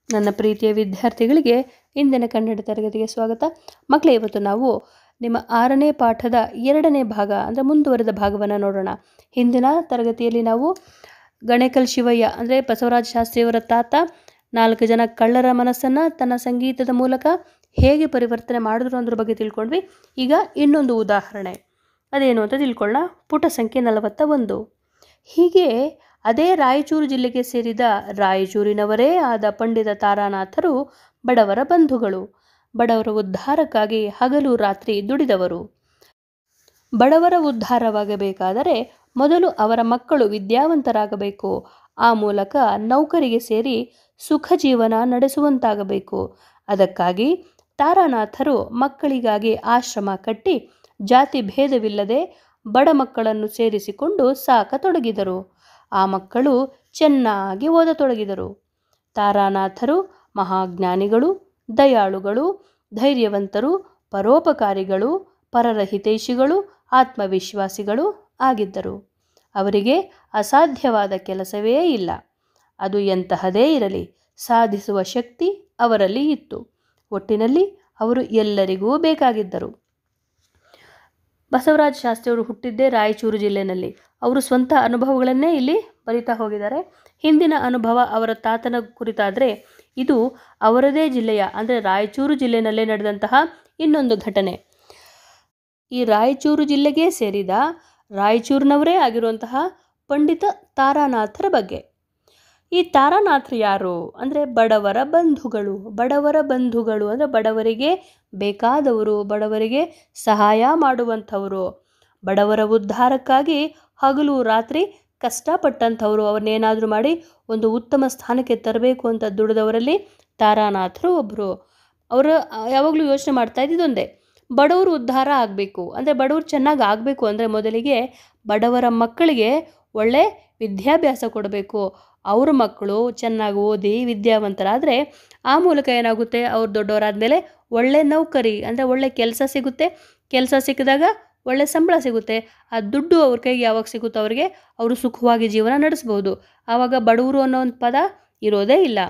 ನನ್ನ ಪ್ರೀತಿಯ ವಿದ್ಯಾರ್ಥಿಗಳಿಗೆ ಇಂದಿನ ಕನ್ನಡ ತರಗತಿಗೆ ಸ್ವಾಗತ ಮಕ್ಕಳೇ ಇವತ್ತು ನಾವು ನಿಮ್ಮ ಆರನೇ ಪಾಠದ ಎರಡನೇ ಭಾಗ ಅಂದರೆ ಮುಂದುವರೆದ ಭಾಗವನ್ನು ನೋಡೋಣ ಹಿಂದಿನ ತರಗತಿಯಲ್ಲಿ ನಾವು ಗಣೇಕಲ್ ಶಿವಯ್ಯ ಅಂದರೆ ಬಸವರಾಜ ಶಾಸ್ತ್ರಿಯವರ ತಾತ ನಾಲ್ಕು ಜನ ಕಳ್ಳರ ಮನಸ್ಸನ್ನು ತನ್ನ ಸಂಗೀತದ ಮೂಲಕ ಹೇಗೆ ಪರಿವರ್ತನೆ ಮಾಡಿದ್ರು ಅನ್ನೋದ್ರ ಬಗ್ಗೆ ತಿಳ್ಕೊಂಡ್ವಿ ಈಗ ಇನ್ನೊಂದು ಉದಾಹರಣೆ ಅದೇನು ಅಂತ ತಿಳ್ಕೊಳ್ಳೋಣ ಪುಟ ಸಂಖ್ಯೆ ನಲವತ್ತ ಒಂದು ಹೀಗೆ ಅದೇ ರಾಯಚೂರು ಜಿಲ್ಲೆಗೆ ಸೇರಿದ ರಾಯಚೂರಿನವರೇ ಆದ ಪಂಡಿತ ತಾರಾನಾಥರು ಬಡವರ ಬಂಧುಗಳು ಬಡವರ ಉದ್ಧಾರಕ್ಕಾಗಿ ಹಗಲು ರಾತ್ರಿ ದುಡಿದವರು ಬಡವರ ಉದ್ಧಾರವಾಗಬೇಕಾದರೆ ಮೊದಲು ಅವರ ಮಕ್ಕಳು ವಿದ್ಯಾವಂತರಾಗಬೇಕು ಆ ಮೂಲಕ ನೌಕರಿಗೆ ಸೇರಿ ಸುಖ ಜೀವನ ನಡೆಸುವಂತಾಗಬೇಕು ಅದಕ್ಕಾಗಿ ತಾರಾನಾಥರು ಮಕ್ಕಳಿಗಾಗಿ ಆಶ್ರಮ ಕಟ್ಟಿ ಜಾತಿ ಭೇದವಿಲ್ಲದೆ ಬಡ ಮಕ್ಕಳನ್ನು ಸೇರಿಸಿಕೊಂಡು ಸಾಕತೊಡಗಿದರು ಆ ಮಕ್ಕಳು ಚೆನ್ನಾಗಿ ಓದತೊಡಗಿದರು ತಾರಾನಾಥರು ಮಹಾಜ್ಞಾನಿಗಳು ದಯಾಳುಗಳು ಧೈರ್ಯವಂತರು ಪರೋಪಕಾರಿಗಳು ಪರರ ಹಿತೈಷಿಗಳು ಆತ್ಮವಿಶ್ವಾಸಿಗಳು ಆಗಿದ್ದರು ಅವರಿಗೆ ಅಸಾಧ್ಯವಾದ ಕೆಲಸವೇ ಇಲ್ಲ ಅದು ಎಂತಹದೇ ಇರಲಿ ಸಾಧಿಸುವ ಶಕ್ತಿ ಅವರಲ್ಲಿ ಇತ್ತು ಒಟ್ಟಿನಲ್ಲಿ ಅವರು ಎಲ್ಲರಿಗೂ ಬೇಕಾಗಿದ್ದರು ಬಸವರಾಜ ಶಾಸ್ತ್ರಿಯವರು ಹುಟ್ಟಿದ್ದೇ ರಾಯಚೂರು ಜಿಲ್ಲೆಯಲ್ಲಿ ಅವರು ಸ್ವಂತ ಅನುಭವಗಳನ್ನೇ ಇಲ್ಲಿ ಬರಿತಾ ಹೋಗಿದ್ದಾರೆ ಹಿಂದಿನ ಅನುಭವ ಅವರ ತಾತನ ಕುರಿತಾದರೆ ಇದು ಅವರದೇ ಜಿಲ್ಲೆಯ ಅಂದರೆ ರಾಯಚೂರು ಜಿಲ್ಲೆಯಲ್ಲೇ ನಡೆದಂತಹ ಇನ್ನೊಂದು ಘಟನೆ ಈ ರಾಯಚೂರು ಜಿಲ್ಲೆಗೆ ಸೇರಿದ ರಾಯಚೂರಿನವರೇ ಆಗಿರುವಂತಹ ಪಂಡಿತ ತಾರಾನಾಥರ ಬಗ್ಗೆ ಈ ತಾರಾನಾಥರು ಯಾರು ಅಂದರೆ ಬಡವರ ಬಂಧುಗಳು ಬಡವರ ಬಂಧುಗಳು ಅಂದರೆ ಬಡವರಿಗೆ ಬೇಕಾದವರು ಬಡವರಿಗೆ ಸಹಾಯ ಮಾಡುವಂಥವರು ಬಡವರ ಉದ್ಧಾರಕ್ಕಾಗಿ ಹಗಲು ರಾತ್ರಿ ಕಷ್ಟಪಟ್ಟಂಥವರು ಅವ್ರನ್ನೇನಾದರೂ ಮಾಡಿ ಒಂದು ಉತ್ತಮ ಸ್ಥಾನಕ್ಕೆ ತರಬೇಕು ಅಂತ ದುಡಿದವರಲ್ಲಿ ತಾರಾನಾಥರು ಒಬ್ಬರು ಅವರು ಯಾವಾಗಲೂ ಯೋಚನೆ ಮಾಡ್ತಾ ಇದ್ದಿದ್ದೊಂದೇ ಬಡವರು ಉದ್ಧಾರ ಆಗಬೇಕು ಅಂದರೆ ಬಡವರು ಚೆನ್ನಾಗಿ ಆಗಬೇಕು ಅಂದರೆ ಮೊದಲಿಗೆ ಬಡವರ ಮಕ್ಕಳಿಗೆ ಒಳ್ಳೆ ವಿದ್ಯಾಭ್ಯಾಸ ಕೊಡಬೇಕು ಅವ್ರ ಮಕ್ಕಳು ಚೆನ್ನಾಗಿ ಓದಿ ವಿದ್ಯಾವಂತರಾದರೆ ಆ ಮೂಲಕ ಏನಾಗುತ್ತೆ ಅವ್ರು ದೊಡ್ಡವರಾದಮೇಲೆ ಒಳ್ಳೆ ನೌಕರಿ ಅಂದರೆ ಒಳ್ಳೆ ಕೆಲಸ ಸಿಗುತ್ತೆ ಕೆಲಸ ಸಿಕ್ಕಿದಾಗ ಒಳ್ಳೆ ಸಂಬಳ ಸಿಗುತ್ತೆ ಆ ದುಡ್ಡು ಅವ್ರ ಕೈಗೆ ಯಾವಾಗ ಸಿಗುತ್ತೋ ಅವರಿಗೆ ಅವರು ಸುಖವಾಗಿ ಜೀವನ ನಡೆಸ್ಬೋದು ಆವಾಗ ಬಡವರು ಅನ್ನೋ ಒಂದು ಪದ ಇರೋದೇ ಇಲ್ಲ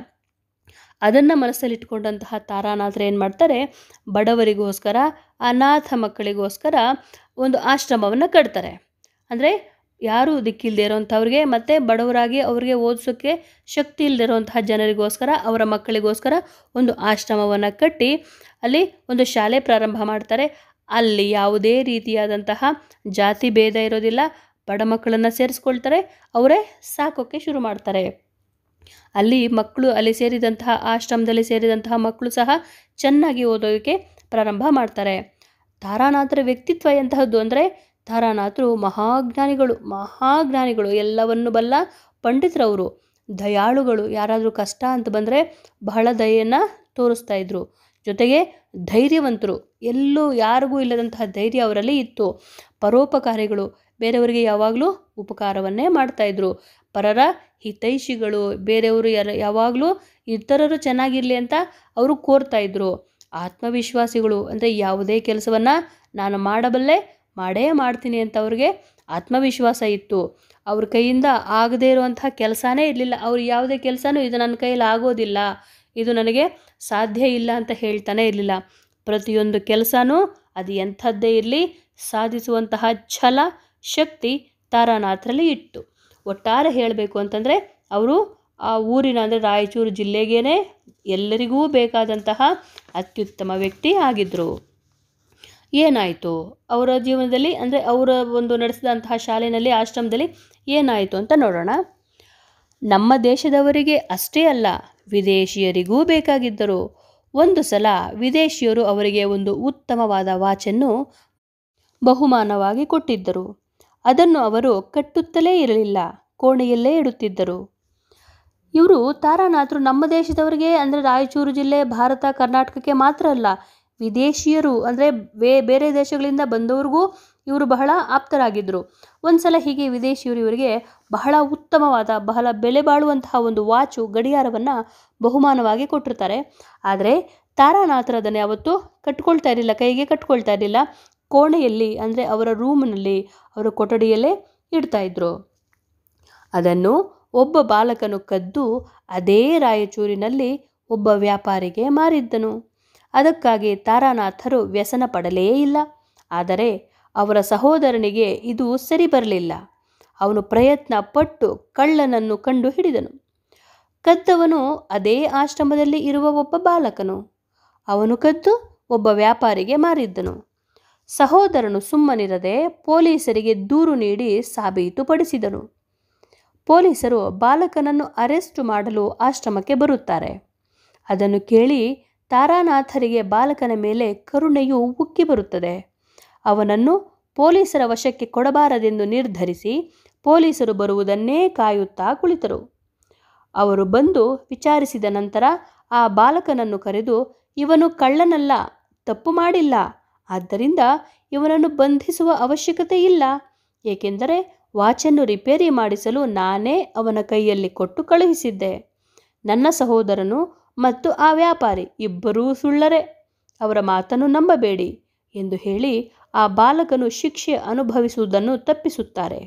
ಅದನ್ನು ಮನಸ್ಸಲ್ಲಿಟ್ಕೊಂಡಂತಹ ತಾರಾನಾಥರು ಏನು ಮಾಡ್ತಾರೆ ಬಡವರಿಗೋಸ್ಕರ ಅನಾಥ ಮಕ್ಕಳಿಗೋಸ್ಕರ ಒಂದು ಆಶ್ರಮವನ್ನು ಕಟ್ತಾರೆ ಅಂದರೆ ಯಾರೂ ದಿಕ್ಕಿಲ್ಲದೆ ಇರೋಂಥವ್ರಿಗೆ ಮತ್ತು ಬಡವರಾಗಿ ಅವ್ರಿಗೆ ಓದಿಸೋಕ್ಕೆ ಶಕ್ತಿ ಇಲ್ಲದೆ ಇರೋಂತಹ ಜನರಿಗೋಸ್ಕರ ಅವರ ಮಕ್ಕಳಿಗೋಸ್ಕರ ಒಂದು ಆಶ್ರಮವನ್ನು ಕಟ್ಟಿ ಅಲ್ಲಿ ಒಂದು ಶಾಲೆ ಪ್ರಾರಂಭ ಮಾಡ್ತಾರೆ ಅಲ್ಲಿ ಯಾವುದೇ ರೀತಿಯಾದಂತಹ ಜಾತಿ ಭೇದ ಇರೋದಿಲ್ಲ ಬಡ ಮಕ್ಕಳನ್ನು ಸೇರಿಸ್ಕೊಳ್ತಾರೆ ಅವರೇ ಸಾಕೋಕ್ಕೆ ಶುರು ಮಾಡ್ತಾರೆ ಅಲ್ಲಿ ಮಕ್ಕಳು ಅಲ್ಲಿ ಸೇರಿದಂತಹ ಆಶ್ರಮದಲ್ಲಿ ಸೇರಿದಂತಹ ಮಕ್ಕಳು ಸಹ ಚೆನ್ನಾಗಿ ಓದೋದಕ್ಕೆ ಪ್ರಾರಂಭ ಮಾಡ್ತಾರೆ ತಾರಾನಾಥರ ವ್ಯಕ್ತಿತ್ವ ಎಂತಹದ್ದು ಅಂದರೆ ತಾರಾನಾಥರು ಮಹಾಜ್ಞಾನಿಗಳು ಮಹಾಜ್ಞಾನಿಗಳು ಎಲ್ಲವನ್ನು ಬಲ್ಲ ಪಂಡಿತರವರು ದಯಾಳುಗಳು ಯಾರಾದರೂ ಕಷ್ಟ ಅಂತ ಬಂದರೆ ಬಹಳ ದಯೆಯನ್ನು ತೋರಿಸ್ತಾ ಇದ್ರು ಜೊತೆಗೆ ಧೈರ್ಯವಂತರು ಎಲ್ಲೂ ಯಾರಿಗೂ ಇಲ್ಲದಂತಹ ಧೈರ್ಯ ಅವರಲ್ಲಿ ಇತ್ತು ಪರೋಪಕಾರಿಗಳು ಬೇರೆಯವರಿಗೆ ಯಾವಾಗಲೂ ಉಪಕಾರವನ್ನೇ ಮಾಡ್ತಾಯಿದ್ರು ಪರರ ಹಿತೈಷಿಗಳು ಬೇರೆಯವರು ಯಾರ ಯಾವಾಗಲೂ ಇತರರು ಚೆನ್ನಾಗಿರಲಿ ಅಂತ ಅವರು ಕೋರ್ತಾ ಇದ್ರು ಆತ್ಮವಿಶ್ವಾಸಿಗಳು ಅಂದರೆ ಯಾವುದೇ ಕೆಲಸವನ್ನು ನಾನು ಮಾಡಬಲ್ಲೆ ಮಾಡೇ ಮಾಡ್ತೀನಿ ಅಂತ ಅವ್ರಿಗೆ ಆತ್ಮವಿಶ್ವಾಸ ಇತ್ತು ಅವ್ರ ಕೈಯಿಂದ ಆಗದೇ ಇರುವಂಥ ಕೆಲಸನೇ ಇರಲಿಲ್ಲ ಅವ್ರು ಯಾವುದೇ ಕೆಲಸನೂ ಇದು ನನ್ನ ಕೈಯಲ್ಲಿ ಆಗೋದಿಲ್ಲ ಇದು ನನಗೆ ಸಾಧ್ಯ ಇಲ್ಲ ಅಂತ ಹೇಳ್ತಾನೆ ಇರಲಿಲ್ಲ ಪ್ರತಿಯೊಂದು ಕೆಲಸನೂ ಅದು ಎಂಥದ್ದೇ ಇರಲಿ ಸಾಧಿಸುವಂತಹ ಛಲ ಶಕ್ತಿ ತಾರಾನಾಥರಲ್ಲಿ ಇತ್ತು ಒಟ್ಟಾರೆ ಹೇಳಬೇಕು ಅಂತಂದರೆ ಅವರು ಆ ಊರಿನ ಅಂದರೆ ರಾಯಚೂರು ಜಿಲ್ಲೆಗೇ ಎಲ್ಲರಿಗೂ ಬೇಕಾದಂತಹ ಅತ್ಯುತ್ತಮ ವ್ಯಕ್ತಿ ಆಗಿದ್ದರು ಏನಾಯಿತು ಅವರ ಜೀವನದಲ್ಲಿ ಅಂದರೆ ಅವರ ಒಂದು ನಡೆಸಿದಂತಹ ಶಾಲೆಯಲ್ಲಿ ಆಶ್ರಮದಲ್ಲಿ ಏನಾಯಿತು ಅಂತ ನೋಡೋಣ ನಮ್ಮ ದೇಶದವರಿಗೆ ಅಷ್ಟೇ ಅಲ್ಲ ವಿದೇಶಿಯರಿಗೂ ಬೇಕಾಗಿದ್ದರು ಒಂದು ಸಲ ವಿದೇಶಿಯರು ಅವರಿಗೆ ಒಂದು ಉತ್ತಮವಾದ ವಾಚನ್ನು ಬಹುಮಾನವಾಗಿ ಕೊಟ್ಟಿದ್ದರು ಅದನ್ನು ಅವರು ಕಟ್ಟುತ್ತಲೇ ಇರಲಿಲ್ಲ ಕೋಣೆಯಲ್ಲೇ ಇಡುತ್ತಿದ್ದರು ಇವರು ತಾರಾನಾಥರು ನಮ್ಮ ದೇಶದವರಿಗೆ ಅಂದರೆ ರಾಯಚೂರು ಜಿಲ್ಲೆ ಭಾರತ ಕರ್ನಾಟಕಕ್ಕೆ ಮಾತ್ರ ಅಲ್ಲ ವಿದೇಶಿಯರು ಅಂದರೆ ಬೇ ಬೇರೆ ದೇಶಗಳಿಂದ ಬಂದವ್ರಿಗೂ ಇವರು ಬಹಳ ಆಪ್ತರಾಗಿದ್ದರು ಒಂದು ಸಲ ಹೀಗೆ ವಿದೇಶಿಯರು ಇವರಿಗೆ ಬಹಳ ಉತ್ತಮವಾದ ಬಹಳ ಬೆಲೆ ಬಾಳುವಂತಹ ಒಂದು ವಾಚು ಗಡಿಯಾರವನ್ನು ಬಹುಮಾನವಾಗಿ ಕೊಟ್ಟಿರ್ತಾರೆ ಆದರೆ ತಾರಾನಾಥರು ಅದನ್ನು ಯಾವತ್ತೂ ಕಟ್ಕೊಳ್ತಾ ಇರಲಿಲ್ಲ ಕೈಗೆ ಕಟ್ಕೊಳ್ತಾ ಇರಲಿಲ್ಲ ಕೋಣೆಯಲ್ಲಿ ಅಂದರೆ ಅವರ ರೂಮ್ನಲ್ಲಿ ಅವರ ಕೊಠಡಿಯಲ್ಲೇ ಇಡ್ತಾ ಇದ್ರು ಅದನ್ನು ಒಬ್ಬ ಬಾಲಕನು ಕದ್ದು ಅದೇ ರಾಯಚೂರಿನಲ್ಲಿ ಒಬ್ಬ ವ್ಯಾಪಾರಿಗೆ ಮಾರಿದ್ದನು ಅದಕ್ಕಾಗಿ ತಾರಾನಾಥರು ವ್ಯಸನ ಪಡಲೇ ಇಲ್ಲ ಆದರೆ ಅವರ ಸಹೋದರನಿಗೆ ಇದು ಸರಿ ಬರಲಿಲ್ಲ ಅವನು ಪ್ರಯತ್ನ ಪಟ್ಟು ಕಳ್ಳನನ್ನು ಕಂಡು ಹಿಡಿದನು ಕದ್ದವನು ಅದೇ ಆಶ್ರಮದಲ್ಲಿ ಇರುವ ಒಬ್ಬ ಬಾಲಕನು ಅವನು ಕದ್ದು ಒಬ್ಬ ವ್ಯಾಪಾರಿಗೆ ಮಾರಿದ್ದನು ಸಹೋದರನು ಸುಮ್ಮನಿರದೆ ಪೊಲೀಸರಿಗೆ ದೂರು ನೀಡಿ ಸಾಬೀತುಪಡಿಸಿದನು ಪೊಲೀಸರು ಬಾಲಕನನ್ನು ಅರೆಸ್ಟ್ ಮಾಡಲು ಆಶ್ರಮಕ್ಕೆ ಬರುತ್ತಾರೆ ಅದನ್ನು ಕೇಳಿ ತಾರಾನಾಥರಿಗೆ ಬಾಲಕನ ಮೇಲೆ ಕರುಣೆಯು ಉಕ್ಕಿ ಬರುತ್ತದೆ ಅವನನ್ನು ಪೊಲೀಸರ ವಶಕ್ಕೆ ಕೊಡಬಾರದೆಂದು ನಿರ್ಧರಿಸಿ ಪೊಲೀಸರು ಬರುವುದನ್ನೇ ಕಾಯುತ್ತಾ ಕುಳಿತರು ಅವರು ಬಂದು ವಿಚಾರಿಸಿದ ನಂತರ ಆ ಬಾಲಕನನ್ನು ಕರೆದು ಇವನು ಕಳ್ಳನಲ್ಲ ತಪ್ಪು ಮಾಡಿಲ್ಲ ಆದ್ದರಿಂದ ಇವನನ್ನು ಬಂಧಿಸುವ ಅವಶ್ಯಕತೆ ಇಲ್ಲ ಏಕೆಂದರೆ ವಾಚನ್ನು ರಿಪೇರಿ ಮಾಡಿಸಲು ನಾನೇ ಅವನ ಕೈಯಲ್ಲಿ ಕೊಟ್ಟು ಕಳುಹಿಸಿದ್ದೆ ನನ್ನ ಸಹೋದರನು ಮತ್ತು ಆ ವ್ಯಾಪಾರಿ ಇಬ್ಬರೂ ಸುಳ್ಳರೆ ಅವರ ಮಾತನ್ನು ನಂಬಬೇಡಿ ಎಂದು ಹೇಳಿ ಆ ಬಾಲಕನು ಶಿಕ್ಷೆ ಅನುಭವಿಸುವುದನ್ನು ತಪ್ಪಿಸುತ್ತಾರೆ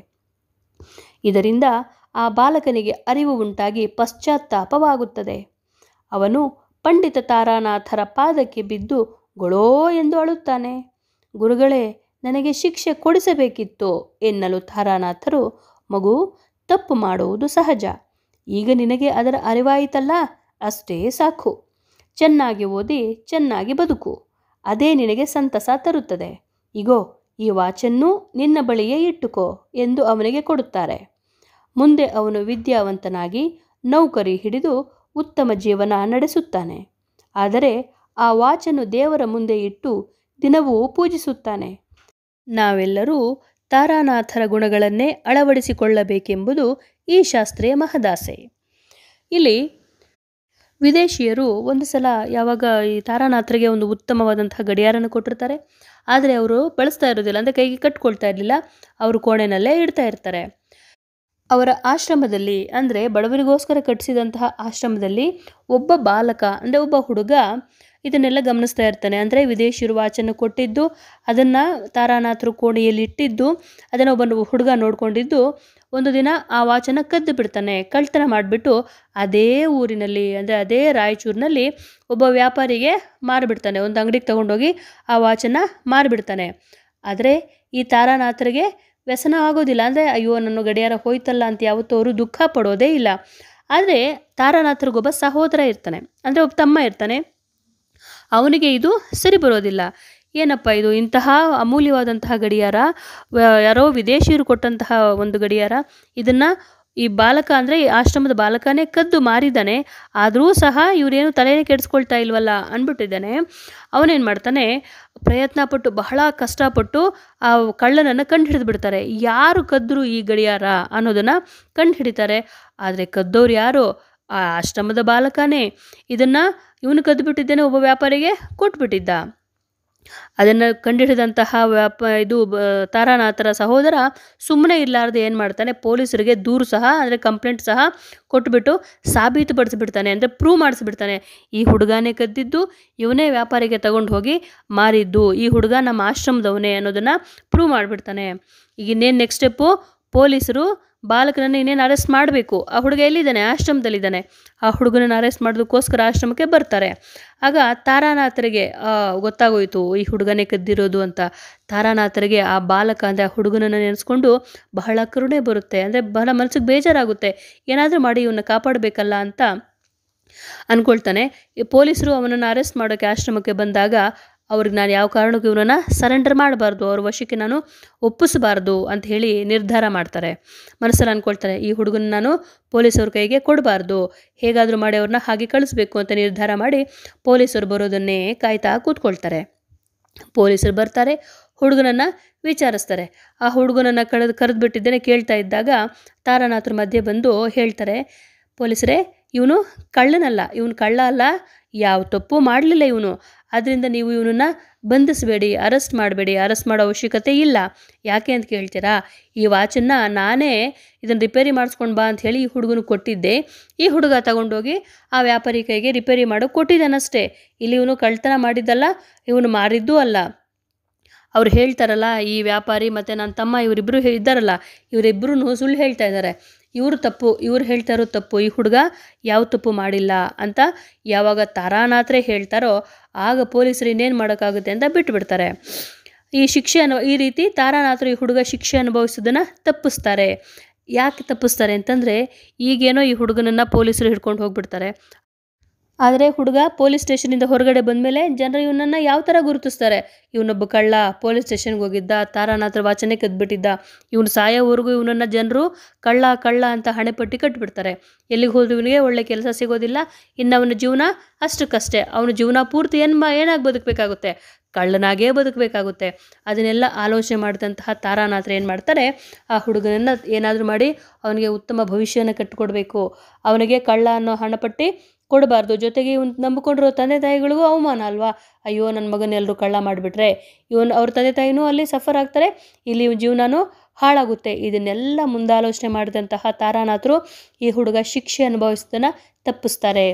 ಇದರಿಂದ ಆ ಬಾಲಕನಿಗೆ ಅರಿವು ಉಂಟಾಗಿ ಪಶ್ಚಾತ್ತಾಪವಾಗುತ್ತದೆ ಅವನು ಪಂಡಿತ ತಾರಾನಾಥರ ಪಾದಕ್ಕೆ ಬಿದ್ದು ಗೊಳೋ ಎಂದು ಅಳುತ್ತಾನೆ ಗುರುಗಳೇ ನನಗೆ ಶಿಕ್ಷೆ ಕೊಡಿಸಬೇಕಿತ್ತು ಎನ್ನಲು ತಾರಾನಾಥರು ಮಗು ತಪ್ಪು ಮಾಡುವುದು ಸಹಜ ಈಗ ನಿನಗೆ ಅದರ ಅರಿವಾಯಿತಲ್ಲ ಅಷ್ಟೇ ಸಾಕು ಚೆನ್ನಾಗಿ ಓದಿ ಚೆನ್ನಾಗಿ ಬದುಕು ಅದೇ ನಿನಗೆ ಸಂತಸ ತರುತ್ತದೆ ಇಗೋ ಈ ವಾಚನ್ನು ನಿನ್ನ ಬಳಿಯೇ ಇಟ್ಟುಕೋ ಎಂದು ಅವನಿಗೆ ಕೊಡುತ್ತಾರೆ ಮುಂದೆ ಅವನು ವಿದ್ಯಾವಂತನಾಗಿ ನೌಕರಿ ಹಿಡಿದು ಉತ್ತಮ ಜೀವನ ನಡೆಸುತ್ತಾನೆ ಆದರೆ ಆ ವಾಚನ್ನು ದೇವರ ಮುಂದೆ ಇಟ್ಟು ದಿನವೂ ಪೂಜಿಸುತ್ತಾನೆ ನಾವೆಲ್ಲರೂ ತಾರಾನಾಥರ ಗುಣಗಳನ್ನೇ ಅಳವಡಿಸಿಕೊಳ್ಳಬೇಕೆಂಬುದು ಈ ಶಾಸ್ತ್ರೀಯ ಮಹದಾಸೆ ಇಲ್ಲಿ ವಿದೇಶಿಯರು ಒಂದು ಸಲ ಯಾವಾಗ ಈ ತಾರಾನಾಥರಿಗೆ ಒಂದು ಉತ್ತಮವಾದಂತಹ ಗಡಿಯಾರನ ಕೊಟ್ಟಿರ್ತಾರೆ ಆದರೆ ಅವರು ಬಳಸ್ತಾ ಇರೋದಿಲ್ಲ ಅಂದರೆ ಕೈಗೆ ಕಟ್ಕೊಳ್ತಾ ಇರಲಿಲ್ಲ ಅವರು ಕೋಣೆನಲ್ಲೇ ಇಡ್ತಾ ಇರ್ತಾರೆ ಅವರ ಆಶ್ರಮದಲ್ಲಿ ಅಂದರೆ ಬಡವರಿಗೋಸ್ಕರ ಕಟ್ಟಿಸಿದಂತಹ ಆಶ್ರಮದಲ್ಲಿ ಒಬ್ಬ ಬಾಲಕ ಅಂದರೆ ಒಬ್ಬ ಹುಡುಗ ಇದನ್ನೆಲ್ಲ ಗಮನಿಸ್ತಾ ಇರ್ತಾನೆ ಅಂದರೆ ವಿದೇಶಿಯರು ವಾಚನ್ನು ಕೊಟ್ಟಿದ್ದು ಅದನ್ನು ತಾರಾನಾಥರು ಕೋಣೆಯಲ್ಲಿ ಇಟ್ಟಿದ್ದು ಅದನ್ನು ಒಬ್ಬ ಹುಡುಗ ನೋಡ್ಕೊಂಡಿದ್ದು ಒಂದು ದಿನ ಆ ವಾಚನ್ನು ಕದ್ದು ಬಿಡ್ತಾನೆ ಕಳ್ತನ ಮಾಡಿಬಿಟ್ಟು ಅದೇ ಊರಿನಲ್ಲಿ ಅಂದರೆ ಅದೇ ರಾಯಚೂರಿನಲ್ಲಿ ಒಬ್ಬ ವ್ಯಾಪಾರಿಗೆ ಮಾರಿಬಿಡ್ತಾನೆ ಒಂದು ಅಂಗಡಿಗೆ ತಗೊಂಡೋಗಿ ಆ ವಾಚನ್ನು ಮಾರಿಬಿಡ್ತಾನೆ ಆದರೆ ಈ ತಾರಾನಾಥರಿಗೆ ವ್ಯಸನ ಆಗೋದಿಲ್ಲ ಅಂದರೆ ಅಯ್ಯೋ ನನ್ನ ಗಡಿಯಾರ ಹೋಯ್ತಲ್ಲ ಅಂತ ಯಾವತ್ತೂ ಅವರು ದುಃಖ ಪಡೋದೇ ಇಲ್ಲ ಆದರೆ ತಾರಾನಾಥರಿಗೊಬ್ಬ ಸಹೋದರ ಇರ್ತಾನೆ ಅಂದರೆ ಒಬ್ಬ ತಮ್ಮ ಇರ್ತಾನೆ ಅವನಿಗೆ ಇದು ಸರಿ ಬರೋದಿಲ್ಲ ಏನಪ್ಪ ಇದು ಇಂತಹ ಅಮೂಲ್ಯವಾದಂತಹ ಗಡಿಯಾರ ವ- ಯಾರೋ ವಿದೇಶಿಯರು ಕೊಟ್ಟಂತಹ ಒಂದು ಗಡಿಯಾರ ಇದನ್ನು ಈ ಬಾಲಕ ಅಂದರೆ ಈ ಆಶ್ರಮದ ಬಾಲಕನೇ ಕದ್ದು ಮಾರಿದ್ದಾನೆ ಆದರೂ ಸಹ ಇವರೇನು ತಲೆನೇ ಕೆಡಿಸ್ಕೊಳ್ತಾ ಇಲ್ವಲ್ಲ ಅಂದ್ಬಿಟ್ಟಿದ್ದಾನೆ ಅವನೇನು ಮಾಡ್ತಾನೆ ಪ್ರಯತ್ನ ಪಟ್ಟು ಬಹಳ ಕಷ್ಟಪಟ್ಟು ಆ ಕಳ್ಳನನ್ನು ಕಂಡು ಹಿಡಿದು ಬಿಡ್ತಾರೆ ಯಾರು ಕದ್ದರು ಈ ಗಡಿಯಾರ ಅನ್ನೋದನ್ನು ಕಂಡು ಹಿಡಿತಾರೆ ಆದರೆ ಕದ್ದವ್ರು ಯಾರು ಆ ಆಶ್ರಮದ ಬಾಲಕನೇ ಇದನ್ನು ಇವನು ಕದ್ದುಬಿಟ್ಟಿದ್ದೇನೆ ಒಬ್ಬ ವ್ಯಾಪಾರಿಗೆ ಕೊಟ್ಬಿಟ್ಟಿದ್ದ ಅದನ್ನು ಕಂಡುಹಿಡಿದಂತಹ ವ್ಯಾಪ ಇದು ಬ- ತಾರಾನಾಥರ ಸಹೋದರ ಸುಮ್ಮನೆ ಇರಲಾರ್ದೆ ಏನು ಮಾಡ್ತಾನೆ ಪೊಲೀಸರಿಗೆ ದೂರು ಸಹ ಅಂದರೆ ಕಂಪ್ಲೇಂಟ್ ಸಹ ಕೊಟ್ಬಿಟ್ಟು ಸಾಬೀತುಪಡಿಸ್ಬಿಡ್ತಾನೆ ಅಂದರೆ ಪ್ರೂವ್ ಮಾಡಿಸ್ಬಿಡ್ತಾನೆ ಈ ಹುಡುಗನೇ ಕದ್ದಿದ್ದು ಇವನೇ ವ್ಯಾಪಾರಿಗೆ ತಗೊಂಡು ಹೋಗಿ ಮಾರಿದ್ದು ಈ ಹುಡುಗ ನಮ್ಮ ಆಶ್ರಮದವನೇ ಅನ್ನೋದನ್ನು ಪ್ರೂವ್ ಮಾಡಿಬಿಡ್ತಾನೆ ಈಗ ಇನ್ನೇನು ನೆಕ್ಸ್ಟ್ ಸ್ಟೆಪ್ಪು ಪೊಲೀಸರು ಬಾಲಕನನ್ನು ಇನ್ನೇನು ಅರೆಸ್ಟ್ ಮಾಡಬೇಕು ಆ ಹುಡುಗ ಎಲ್ಲಿದ್ದಾನೆ ಆಶ್ರಮದಲ್ಲಿದ್ದಾನೆ ಆ ಹುಡುಗನನ್ನು ಅರೆಸ್ಟ್ ಮಾಡೋದಕ್ಕೋಸ್ಕರ ಆಶ್ರಮಕ್ಕೆ ಬರ್ತಾರೆ ಆಗ ತಾರಾನಾಥರಿಗೆ ಆ, ಗೊತ್ತಾಗೋಯ್ತು ಈ ಹುಡುಗನೇ ಕದ್ದಿರೋದು ಅಂತ ತಾರಾನಾಥರಿಗೆ ಆ ಬಾಲಕ ಅಂದರೆ ಆ ಹುಡುಗನನ್ನು ನೆನೆಸ್ಕೊಂಡು ಬಹಳ ಕರುಣೆ ಬರುತ್ತೆ ಅಂದರೆ ಬಹಳ ಮನಸ್ಸಿಗೆ ಬೇಜಾರಾಗುತ್ತೆ ಏನಾದರೂ ಮಾಡಿ ಇವನ್ನ ಕಾಪಾಡಬೇಕಲ್ಲ ಅಂತ ಅಂದ್ಕೊಳ್ತಾನೆ ಈ ಪೊಲೀಸರು ಅವನನ್ನು ಅರೆಸ್ಟ್ ಮಾಡೋಕ್ಕೆ ಆಶ್ರಮಕ್ಕೆ ಬಂದಾಗ ಅವ್ರಿಗೆ ನಾನು ಯಾವ ಕಾರಣಕ್ಕೂ ಇವನನ್ನು ಸರೆಂಡರ್ ಮಾಡಬಾರ್ದು ಅವ್ರ ವಶಕ್ಕೆ ನಾನು ಒಪ್ಪಿಸಬಾರ್ದು ಅಂತ ಹೇಳಿ ನಿರ್ಧಾರ ಮಾಡ್ತಾರೆ ಮನಸ್ಸಲ್ಲಿ ಅಂದ್ಕೊಳ್ತಾರೆ ಈ ಹುಡುಗನ ನಾನು ಪೊಲೀಸವ್ರ ಕೈಗೆ ಕೊಡಬಾರ್ದು ಹೇಗಾದರೂ ಮಾಡಿ ಅವ್ರನ್ನ ಹಾಗೆ ಕಳಿಸ್ಬೇಕು ಅಂತ ನಿರ್ಧಾರ ಮಾಡಿ ಪೊಲೀಸರು ಬರೋದನ್ನೇ ಕಾಯ್ತಾ ಕೂತ್ಕೊಳ್ತಾರೆ ಪೊಲೀಸರು ಬರ್ತಾರೆ ಹುಡುಗನನ್ನು ವಿಚಾರಿಸ್ತಾರೆ ಆ ಹುಡುಗನನ್ನು ಕಳೆದು ಕರೆದುಬಿಟ್ಟಿದ್ದೇನೆ ಕೇಳ್ತಾ ಇದ್ದಾಗ ತಾರಾನಾಥರ ಮಧ್ಯೆ ಬಂದು ಹೇಳ್ತಾರೆ ಪೊಲೀಸರೇ ಇವನು ಕಳ್ಳನಲ್ಲ ಇವನು ಕಳ್ಳ ಅಲ್ಲ ಯಾವ ತಪ್ಪು ಮಾಡಲಿಲ್ಲ ಇವನು ಆದ್ದರಿಂದ ನೀವು ಇವನನ್ನು ಬಂಧಿಸಬೇಡಿ ಅರೆಸ್ಟ್ ಮಾಡಬೇಡಿ ಅರೆಸ್ಟ್ ಮಾಡೋ ಅವಶ್ಯಕತೆ ಇಲ್ಲ ಯಾಕೆ ಅಂತ ಕೇಳ್ತೀರಾ ಈ ವಾಚನ್ನು ನಾನೇ ಇದನ್ನು ರಿಪೇರಿ ಮಾಡಿಸ್ಕೊಂಡು ಬಾ ಅಂತ ಹೇಳಿ ಈ ಹುಡುಗನಿಗೆ ಕೊಟ್ಟಿದ್ದೆ ಈ ಹುಡುಗ ತಗೊಂಡೋಗಿ ಆ ವ್ಯಾಪಾರಿ ಕೈಗೆ ರಿಪೇರಿ ಮಾಡೋಕೆ ಕೊಟ್ಟಿದ್ದಾನಷ್ಟೇ ಇಲ್ಲಿ ಇವನು ಕಳ್ತನ ಮಾಡಿದ್ದಲ್ಲ ಇವನು ಮಾರಿದ್ದೂ ಅಲ್ಲ ಅವ್ರು ಹೇಳ್ತಾರಲ್ಲ ಈ ವ್ಯಾಪಾರಿ ಮತ್ತು ನನ್ನ ತಮ್ಮ ಇವರಿಬ್ಬರು ಇದ್ದಾರಲ್ಲ ಇವರಿಬ್ಬರೂ ಸುಳ್ಳು ಹೇಳ್ತಾ ಇದ್ದಾರೆ ಇವರು ತಪ್ಪು ಇವ್ರು ಹೇಳ್ತಾ ಇರೋ ತಪ್ಪು ಈ ಹುಡುಗ ಯಾವ ತಪ್ಪು ಮಾಡಿಲ್ಲ ಅಂತ ಯಾವಾಗ ತಾರಾನಾಥರೇ ಹೇಳ್ತಾರೋ ಆಗ ಪೊಲೀಸರು ಇನ್ನೇನು ಮಾಡೋಕ್ಕಾಗುತ್ತೆ ಅಂತ ಬಿಟ್ಟುಬಿಡ್ತಾರೆ ಈ ಶಿಕ್ಷೆ ಅನು ಈ ರೀತಿ ತಾರಾನಾಥರು ಈ ಹುಡುಗ ಶಿಕ್ಷೆ ಅನುಭವಿಸೋದನ್ನು ತಪ್ಪಿಸ್ತಾರೆ ಯಾಕೆ ತಪ್ಪಿಸ್ತಾರೆ ಅಂತಂದರೆ ಈಗೇನೋ ಈ ಹುಡುಗನನ್ನು ಪೊಲೀಸರು ಹಿಡ್ಕೊಂಡು ಹೋಗ್ಬಿಡ್ತಾರೆ ಆದರೆ ಹುಡುಗ ಪೊಲೀಸ್ ಸ್ಟೇಷನಿಂದ ಹೊರಗಡೆ ಬಂದಮೇಲೆ ಜನರು ಇವನನ್ನು ಯಾವ ಥರ ಗುರುತಿಸ್ತಾರೆ ಇವನೊಬ್ಬ ಕಳ್ಳ ಪೊಲೀಸ್ ಸ್ಟೇಷನ್ಗೆ ಹೋಗಿದ್ದ ತಾರಾನಾಥರ ವಾಚನೆ ಕದ್ಬಿಟ್ಟಿದ್ದ ಇವನು ಸಾಯೋವರೆಗೂ ಇವನನ್ನು ಜನರು ಕಳ್ಳ ಕಳ್ಳ ಅಂತ ಹಣೆಪಟ್ಟಿ ಕಟ್ಟಿಬಿಡ್ತಾರೆ ಎಲ್ಲಿಗೆ ಹೋದ್ರು ಇವನಿಗೆ ಒಳ್ಳೆ ಕೆಲಸ ಸಿಗೋದಿಲ್ಲ ಇನ್ನು ಅವನ ಜೀವನ ಅಷ್ಟಕ್ಕಷ್ಟೇ ಅವನ ಜೀವನ ಪೂರ್ತಿ ಏನು ಮಾ ಏನಾಗಿ ಬದುಕಬೇಕಾಗುತ್ತೆ ಕಳ್ಳನಾಗೇ ಬದುಕಬೇಕಾಗುತ್ತೆ ಅದನ್ನೆಲ್ಲ ಆಲೋಚನೆ ಮಾಡಿದಂತಹ ತಾರಾನಾಥರು ಏನು ಮಾಡ್ತಾರೆ ಆ ಹುಡುಗನನ್ನು ಏನಾದರೂ ಮಾಡಿ ಅವನಿಗೆ ಉತ್ತಮ ಭವಿಷ್ಯನ ಕಟ್ಟಿಕೊಡ್ಬೇಕು ಅವನಿಗೆ ಕಳ್ಳ ಅನ್ನೋ ಹಣಪಟ್ಟಿ ಕೊಡಬಾರ್ದು ಜೊತೆಗೆ ಇವನು ನಂಬಿಕೊಂಡಿರೋ ತಂದೆ ತಾಯಿಗಳಿಗೂ ಅವಮಾನ ಅಲ್ವಾ ಅಯ್ಯೋ ನನ್ನ ಮಗನ ಎಲ್ಲರೂ ಕಳ್ಳ ಮಾಡಿಬಿಟ್ರೆ ಇವನು ಅವ್ರ ತಂದೆ ತಾಯಿನೂ ಅಲ್ಲಿ ಸಫರ್ ಆಗ್ತಾರೆ ಇಲ್ಲಿ ಇವ್ನ ಜೀವನನೂ ಹಾಳಾಗುತ್ತೆ ಇದನ್ನೆಲ್ಲ ಮುಂದಾಲೋಚನೆ ಮಾಡಿದಂತಹ ತಾರಾನಾಥರು ಈ ಹುಡುಗ ಶಿಕ್ಷೆ ಅನುಭವಿಸೋದನ್ನು ತಪ್ಪಿಸ್ತಾರೆ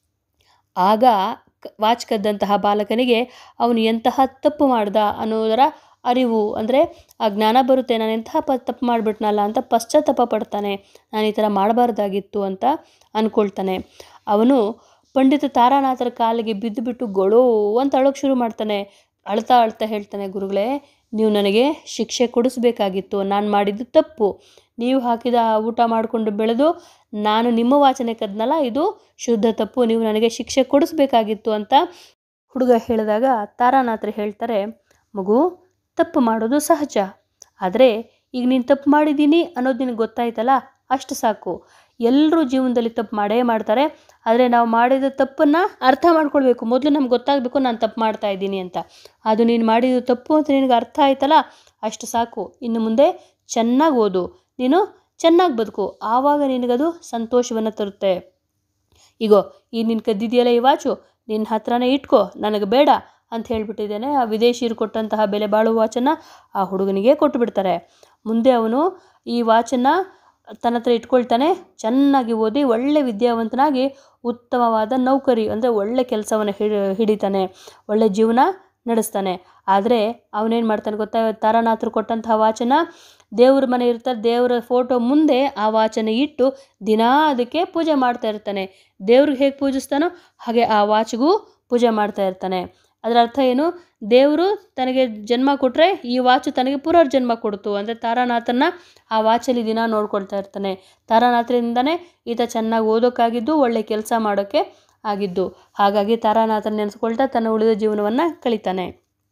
ಆಗ ಕ- ವಾಚ್ ಕದ್ದಂತಹ ಬಾಲಕನಿಗೆ ಅವನು ಎಂತಹ ತಪ್ಪು ಮಾಡ್ದ ಅನ್ನೋದರ ಅರಿವು ಅಂದರೆ ಆ ಜ್ಞಾನ ಬರುತ್ತೆ ನಾನು ಎಂತಹ ಪ ತಪ್ಪು ಮಾಡಿಬಿಟ್ನಲ್ಲ ಅಂತ ಪಶ್ಚಾತ್ತಾಪ ಪಡ್ತಾನೆ ನಾನು ಈ ಥರ ಮಾಡಬಾರ್ದಾಗಿತ್ತು ಅಂತ ಅಂದ್ಕೊಳ್ತಾನೆ ಅವನು ಪಂಡಿತ ತಾರಾನಾಥರ ಕಾಲಿಗೆ ಬಿದ್ದುಬಿಟ್ಟು ಗೊಳೋ ಅಂತ ಅಳೋಕ್ಕೆ ಶುರು ಮಾಡ್ತಾನೆ ಅಳ್ತಾ ಅಳ್ತಾ ಹೇಳ್ತಾನೆ ಗುರುಗಳೇ ನೀವು ನನಗೆ ಶಿಕ್ಷೆ ಕೊಡಿಸ್ಬೇಕಾಗಿತ್ತು ನಾನು ಮಾಡಿದ್ದು ತಪ್ಪು ನೀವು ಹಾಕಿದ ಆ ಊಟ ಮಾಡಿಕೊಂಡು ಬೆಳೆದು ನಾನು ನಿಮ್ಮ ವಾಚನೆ ಕದ್ನಲ್ಲ ಇದು ಶುದ್ಧ ತಪ್ಪು ನೀವು ನನಗೆ ಶಿಕ್ಷೆ ಕೊಡಿಸ್ಬೇಕಾಗಿತ್ತು ಅಂತ ಹುಡುಗ ಹೇಳಿದಾಗ ತಾರಾನಾಥರು ಹೇಳ್ತಾರೆ ಮಗು ತಪ್ಪು ಮಾಡೋದು ಸಹಜ ಆದರೆ ಈಗ ನೀನು ತಪ್ಪು ಮಾಡಿದ್ದೀನಿ ಅನ್ನೋದು ನಿನಗೆ ಗೊತ್ತಾಯ್ತಲ್ಲ ಅಷ್ಟು ಸಾಕು ಎಲ್ಲರೂ ಜೀವನದಲ್ಲಿ ತಪ್ಪು ಮಾಡೇ ಮಾಡ್ತಾರೆ ಆದರೆ ನಾವು ಮಾಡಿದ ತಪ್ಪನ್ನು ಅರ್ಥ ಮಾಡ್ಕೊಳ್ಬೇಕು ಮೊದಲು ನಮ್ಗೆ ಗೊತ್ತಾಗಬೇಕು ನಾನು ತಪ್ಪು ಮಾಡ್ತಾ ಇದ್ದೀನಿ ಅಂತ ಅದು ನೀನು ಮಾಡಿದ ತಪ್ಪು ಅಂತ ನಿನಗೆ ಅರ್ಥ ಆಯ್ತಲ್ಲ ಅಷ್ಟು ಸಾಕು ಇನ್ನು ಮುಂದೆ ಚೆನ್ನಾಗಿ ಓದು ನೀನು ಚೆನ್ನಾಗಿ ಬದುಕು ಆವಾಗ ನಿನಗದು ಸಂತೋಷವನ್ನು ತರುತ್ತೆ ಈಗೋ ಈ ನಿನ್ನ ಕದ್ದಿದೆಯಲ್ಲ ಈ ವಾಚು ನಿನ್ನ ಹತ್ರನೇ ಇಟ್ಕೋ ನನಗೆ ಬೇಡ ಅಂತ ಹೇಳ್ಬಿಟ್ಟಿದ್ದೇನೆ ಆ ವಿದೇಶಿಯರು ಕೊಟ್ಟಂತಹ ಬೆಲೆ ಬಾಳುವ ವಾಚನ್ನು ಆ ಹುಡುಗನಿಗೆ ಕೊಟ್ಟು ಬಿಡ್ತಾರೆ ಮುಂದೆ ಅವನು ಈ ವಾಚನ್ನು ತನ್ನ ಹತ್ರ ಇಟ್ಕೊಳ್ತಾನೆ ಚೆನ್ನಾಗಿ ಓದಿ ಒಳ್ಳೆ ವಿದ್ಯಾವಂತನಾಗಿ ಉತ್ತಮವಾದ ನೌಕರಿ ಅಂದರೆ ಒಳ್ಳೆ ಕೆಲಸವನ್ನು ಹಿಡಿ ಹಿಡಿತಾನೆ ಒಳ್ಳೆ ಜೀವನ ನಡೆಸ್ತಾನೆ ಆದರೆ ಅವನೇನು ಮಾಡ್ತಾನೆ ಗೊತ್ತಾ ತಾರಾನಾಥರು ಕೊಟ್ಟಂತಹ ವಾಚನ ದೇವ್ರ ಮನೆ ಇರ್ತಾರೆ ದೇವರ ಫೋಟೋ ಮುಂದೆ ಆ ವಾಚನ ಇಟ್ಟು ದಿನಾ ಅದಕ್ಕೆ ಪೂಜೆ ಮಾಡ್ತಾ ಇರ್ತಾನೆ ದೇವ್ರಿಗೆ ಹೇಗೆ ಪೂಜಿಸ್ತಾನೋ ಹಾಗೆ ಆ ವಾಚ್ಗೂ ಪೂಜೆ ಮಾಡ್ತಾ ಇರ್ತಾನೆ ಅದರ ಅರ್ಥ ಏನು ದೇವರು ತನಗೆ ಜನ್ಮ ಕೊಟ್ಟರೆ ಈ ವಾಚು ತನಗೆ ಪುನರ್ಜನ್ಮ ಕೊಡ್ತು ಅಂದರೆ ತಾರಾನಾಥನ ಆ ವಾಚಲ್ಲಿ ದಿನ ನೋಡ್ಕೊಳ್ತಾ ಇರ್ತಾನೆ ತಾರಾನಾಥರಿಂದನೇ ಈತ ಚೆನ್ನಾಗಿ ಓದೋಕ್ಕಾಗಿದ್ದು ಒಳ್ಳೆ ಕೆಲಸ ಮಾಡೋಕ್ಕೆ ಆಗಿದ್ದು ಹಾಗಾಗಿ ತಾರಾನಾಥನ ನೆನೆಸ್ಕೊಳ್ತಾ ತನ್ನ ಉಳಿದ ಜೀವನವನ್ನು ಕಳಿತಾನೆ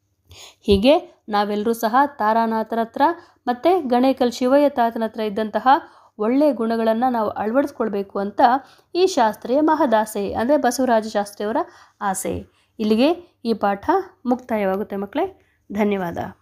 ಹೀಗೆ ನಾವೆಲ್ಲರೂ ಸಹ ತಾರಾನಾಥರ ಹತ್ರ ಮತ್ತು ಗಣೇಕಲ್ ಶಿವಯ್ಯ ತಾತನ ಹತ್ರ ಇದ್ದಂತಹ ಒಳ್ಳೆಯ ಗುಣಗಳನ್ನು ನಾವು ಅಳವಡಿಸ್ಕೊಳ್ಬೇಕು ಅಂತ ಈ ಶಾಸ್ತ್ರೀಯ ಮಹದಾಸೆ ಅಂದರೆ ಬಸವರಾಜ ಶಾಸ್ತ್ರಿಯವರ ಆಸೆ ಇಲ್ಲಿಗೆ ಈ ಪಾಠ ಮುಕ್ತಾಯವಾಗುತ್ತೆ ಮಕ್ಕಳೇ ಧನ್ಯವಾದ